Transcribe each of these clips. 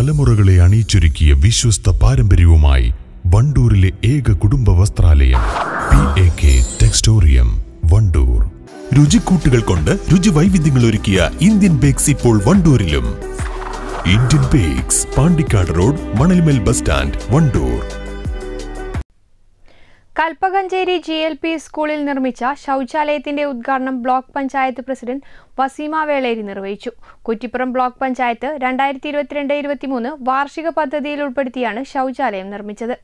തലമുറകളെ അണിയിച്ചൊരുക്കിയ വിശ്വസ്ത പാരമ്പര്യവുമായി വണ്ടൂരിലെ ഏക കുടുംബ വസ്ത്രാലയം P A K Textorium Wandoor രുചിക്കൂട്ടുകൾ കൊണ്ട് രുചി വൈവിധ്യങ്ങൾ ഒരുക്കിയ ഇന്ത്യൻ ബേക്സ് ഇപ്പോൾ വണ്ടൂരിലും Indian Bakes Pandikkad road Manalmel bus stand Wandoor Kalpakanchery G L P സ്കൂളിൽ നിർമ്മിച്ച ശൗചാലയത്തിന്റെ ഉദ്ഘാടനം ബ്ലോക്ക് പഞ്ചായത്ത് പ്രസിഡന്റ് വസീമ വേളേരി നിർവഹിച്ചു കുറ്റിപ്പുറം ബ്ലോക്ക് പഞ്ചായത്ത് രണ്ടായിരത്തി ഇരുപത്തിരണ്ട് ഇരുപത്തിമൂന്ന് വാർഷിക പദ്ധതിയിൽ ഉൾപ്പെടുത്തിയാണ് ശൗചാലയം നിർമ്മിച്ചത്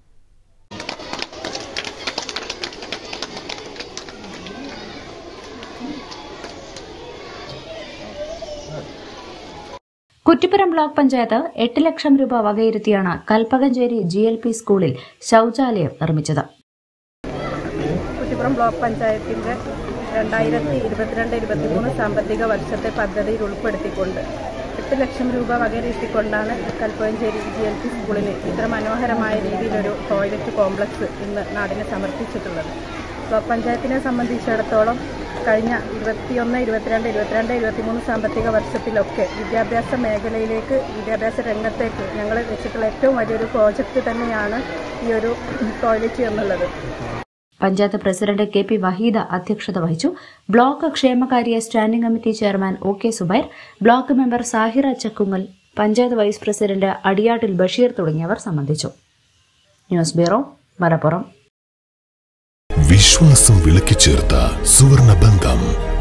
കുറ്റിപ്പുറം ബ്ലോക്ക് പഞ്ചായത്ത് എട്ട് ലക്ഷം രൂപ വകയിരുത്തിയാണ് കൽപ്പകഞ്ചേരി ജി എൽ പി സ്കൂളിൽ ശൗചാലയം നിർമ്മിച്ചത് കുറ്റിപ്പുറം ബ്ലോക്ക് പഞ്ചായത്തിൻ്റെ രണ്ടായിരത്തി ഇരുപത്തിരണ്ട് ഇരുപത്തിമൂന്ന് സാമ്പത്തിക വർഷത്തെ പദ്ധതിയിൽ ഉൾപ്പെടുത്തിക്കൊണ്ട് എട്ട് ലക്ഷം രൂപ വകയിരുത്തിക്കൊണ്ടാണ് കൽപ്പകഞ്ചേരി ജി എൽ പി സ്കൂളിന് ഇത്ര മനോഹരമായ രീതിയിലൊരു ടോയ്ലറ്റ് കോംപ്ലക്സ് ഇന്ന് നാടിന് സമർപ്പിച്ചിട്ടുള്ളത് ബ്ലോക്ക് പഞ്ചായത്തിനെ സംബന്ധിച്ചിടത്തോളം കഴിഞ്ഞ ഇരുപത്തിയൊന്ന് ഇരുപത്തിരണ്ട് ഇരുപത്തിരണ്ട് ഇരുപത്തിമൂന്ന് സാമ്പത്തിക വർഷത്തിലൊക്കെ വിദ്യാഭ്യാസ മേഖലയിലേക്ക് വിദ്യാഭ്യാസ രംഗത്തേക്ക് ഞങ്ങൾ വെച്ചിട്ടുള്ള ഏറ്റവും വലിയൊരു പ്രോജക്റ്റ് തന്നെയാണ് ഈ ഒരു ടോയ്ലറ്റ് എന്നുള്ളത് panchayat president K P Waheeda അധ്യക്ഷത വഹിച്ചു ബ്ലോക്ക് ക്ഷേമകാര്യ standing committee chairman O K Zubair block member Sahira Chakkungal panchayat vice president Adiyattil Basheer തുടങ്ങിയവർ സംബന്ധിച്ചു ന്യൂസ് ബ്യൂറോ മലപ്പുറം വിശ്വാസം വിളക്കിച്ചേർത്ത സുവർണ ബന്ധം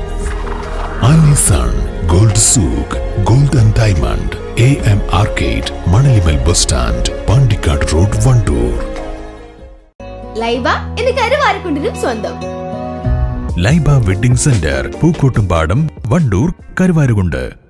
Alison gold souk gold and diamond A M arcade Manalimal bus stand Pandikkad road Wandoor Laiba എന്ന് കരുവാരക്കുണ്ടിനും സ്വന്തം ലൈബ വെഡിംഗ് സെന്റർ പൂക്കോട്ടുംപാടം വണ്ടൂർ കരുവാരുകുണ്ട്